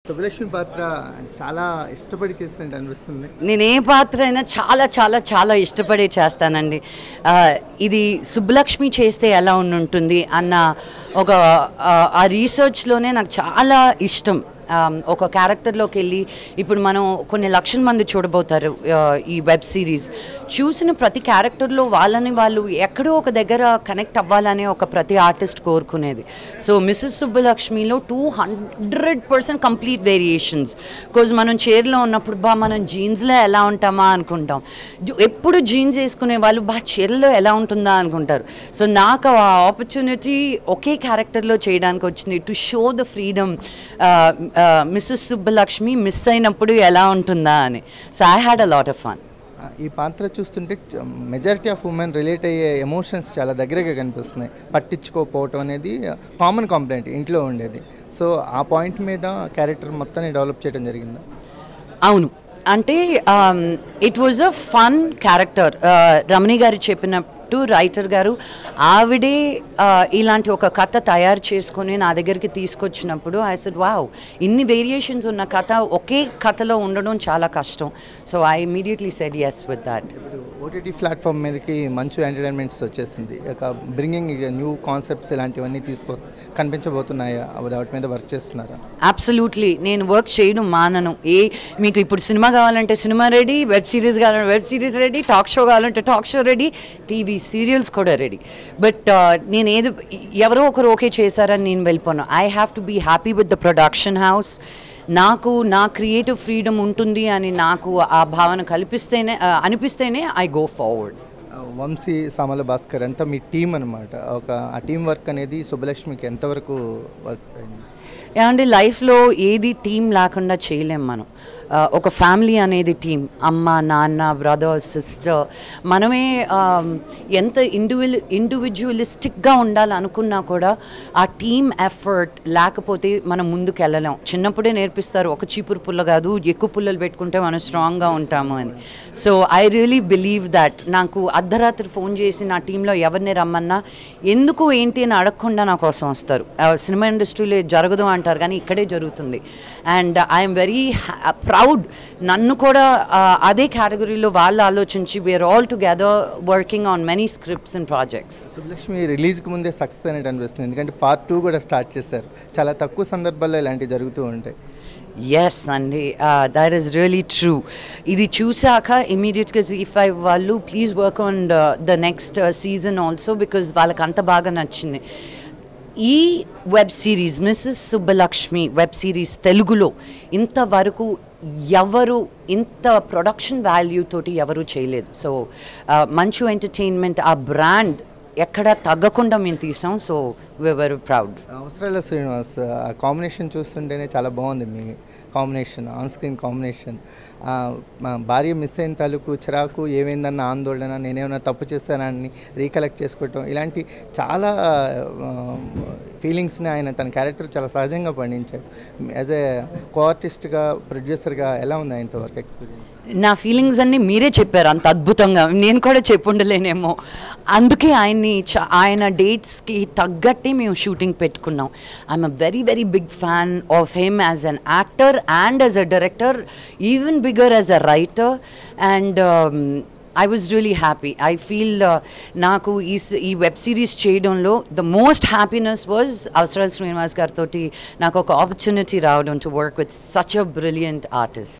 సుబ్బలక్ష్మి పాత్ర చాలా ఇష్టపడి చేసినట్టు అనిపిస్తుంది నేను ఏ పాత్ర అయినా చాలా చాలా చాలా ఇష్టపడే చేస్తానండి ఆ, ఇది సుబ్బలక్ష్మి చేస్తే ఎలా ఉంటుంది అన్న ఒక ఆ, ఆ రీసెర్చ్లోనే నాకు చాలా ఇష్టం ఆ, ఒక క్యారెక్టర్లోకి వెళ్ళి ఇప్పుడు మనం కొన్ని లక్షల మంది చూడబోతారు ఆ, ఈ వెబ్ సిరీస్ చూసిన ప్రతి క్యారెక్టర్లో వాళ్ళని వాళ్ళు ఎక్కడో ఒక దగ్గర కనెక్ట్ అవ్వాలనే ఒక ప్రతి ఆర్టిస్ట్ కోరుకునేది సో మిస్సెస్ సుబ్బలక్ష్మిలో two hundred percent complete variations because మనం చీరలో ఉన్నప్పుడు బా మనం జీన్స్లో ఎలా ఉంటామా అనుకుంటాం జు- ఎప్పుడు జీన్స్ వేసుకునే వాళ్ళు బా చీరలో ఎలా ఉంటుందా అనుకుంటారు సో నాకు ఆ ఆపర్చునిటీ ఒకే క్యారెక్టర్లో చేయడానికి వచ్చింది to show the freedom Mrs Subbalakshmi miss అయినప్పుడు ఎలా ఉంటుందా అని so I had a lot of fun ఆ, ఈ పాత్ర చూస్తుంటే మెజారిటీ ఆఫ్ ఉమెన్ రిలేట్ అయ్యే ఎమోషన్స్ చాలా దగ్గరగా కనిపిస్తున్నాయి పట్టించుకోకపోవటం అనేది కామన్ కంప్లైంట్ ఇంట్లో ఉండేది సో ఆ పాయింట్ మీద క్యారెక్టర్ మొత్తాన్ని డెవలప్ చేయడం జరిగింది అవును అంటే it was a fun character Ramani గారు చెప్పినట్టు రైటర్ గారు ఆవిడే uh, ఇలాంటి ఒక కథ తయారు చేసుకొని నా దగ్గరికి తీసుకొచ్చినప్పుడు ఐ సెడ్ వావ్ ఇన్ని వేరియేషన్స్ ఉన్న కథ ఒకే కథలో ఉండడం చాలా కష్టం so I immediately said yes with that ఇప్పుడు ఓటీటీ ప్లాట్ఫామ్ మీదకి మంచి ఎంటర్టైన్మెంట్స్ వచ్చేసింది ఒక బ్రింగింగ్ న్యూ కాన్సెప్ట్స్ ఇలాంటివన్నీ తీసుకొస్తే కనిపించబోతున్నాయా అవి వాటి మీద వర్క్ చేస్తున్నారా అబ్సల్యూట్లీ నేను వర్క్ చేయడం మానను ఏ మీకు ఇప్పుడు సినిమా కావాలంటే సినిమా రెడీ వెబ్ సిరీస్ కావాలంటే web series ready talk show కావాలంటే talk show ready TV serials కూడా రెడీ బట్ నేను ఏది ఎవరో ఒకరు ఓకే చేశారని నేను వెళ్ళిపోను I have to be happy with the production house నాకు నా క్రియేటివ్ ఫ్రీడమ్ ఉంటుంది అని నాకు ఆ భావన కల్పిస్తేనే ఆ, అనిపిస్తేనే ఐ గో ఫార్వర్డ్ ఆ, వంశీ సామల భాస్కర్ అంతా మీ టీం అనమాట ఒక ఆ టీం వర్క్ అనేది సుబ్బలక్ష్మికి ఎంతవరకు వర్క్ అయింది ఏమంటే లైఫ్లో ఏది టీం లేకుండా చేయలేం మనం ఆ, ఒక ఫ్యామిలీ అనేది టీం అమ్మ నాన్న బ్రదర్ సిస్టర్ మనమే ఆ, ఎంత ఇండివిజువల్ ఇండివిజువలిస్టిక్గా ఉండాలనుకున్నా కూడా ఆ టీమ్ ఎఫర్ట్ లేకపోతే మనం ముందుకు వెళ్ళలేం చిన్నప్పుడే నేర్పిస్తారు ఒక చీపురు పుల్ల కాదు ఎక్కువ పుల్లలు పెట్టుకుంటే మనం స్ట్రాంగ్గా ఉంటాము అని so I really believe that నాకు అర్ధరాత్రి ఫోన్ చేసి నా టీంలో ఎవరిని రమ్మన్నా ఎందుకు ఏంటి అని అడగకుండా నా కోసం వస్తారు ఆ, సినిమా ఇండస్ట్రీలో జరగదు అంటారు కానీ ఇక్కడే జరుగుతుంది అండ్ ఐఎమ్ వెరీ ప్రౌడ్ నన్ను కూడా ఆ, అదే కేటగిరీలో వాళ్ళు ఆలోచించి we are all together working on many scripts and projects Subbalakshmi రిలీజ్కి ముందే సక్సెస్ అనేది అనిపిస్తుంది ఎందుకంటే పార్ట్ టూ కూడా స్టార్ట్ చేశారు చాలా తక్కువ సందర్భాల్లో ఇలాంటివి జరుగుతూ ఉంటాయి ఎస్ అండి దట్ ఈస్ రియలీ ట్రూ ఇది చూశాక ఇమీడియట్గా జీ ఫైవ్ వాళ్ళు please work on the next season also because వాళ్ళకి అంత బాగా నచ్చింది ఈ web series Mrs Subbalakshmi web series తెలుగులో ఇంతవరకు ఎవరు ఇంత ప్రొడక్షన్ వాల్యూ తోటి ఎవరు చేయలేదు సో మంచు ఎంటర్టైన్మెంట్ ఆ బ్రాండ్ ఎక్కడ తగ్గకుండా మేము తీసాం సో వెరీ ప్రౌడ్ అవసరాల శ్రీనివాస్ ఆ కాంబినేషన్ చూస్తుంటేనే చాలా బాగుంది మీ కాంబినేషన్ ఆన్ స్క్రీన్ కాంబినేషన్ మా భార్య మిస్ అయిన తాలూకు చిరాకు ఏమైందన్న ఆందోళన నేనేమైనా తప్పు చేశానని రీకలెక్ట్ చేసుకోవటం ఇలాంటి చాలా ఫీలింగ్స్ని ఆయన తన క్యారెక్టర్ చాలా సహజంగా పండించాడు యాజ్ ఏ కో ఆర్టిస్ట్గా ప్రొడ్యూసర్గా ఎలా ఉంది ఆయనతో వర్క్ ఎక్స్పీరియన్స్ నా ఫీలింగ్స్ అన్నీ మీరే చెప్పారు అంత అద్భుతంగా నేను కూడా చెప్పుండలేనేమో అందుకే ఆయన్ని చ- ఆయన డేట్స్కి తగ్గట్టే మేము షూటింగ్ పెట్టుకున్నాం I'm a very very big fan of him as an actor and as a director even bigger as a writer and I was really happy I feel నాకు ఈ స- ఈ వెబ్ సిరీస్ చేయడంలో the most happiness was Avasarala Srinivas గారితో నాకు ఒక opportunity రావడం to work with such a brilliant artist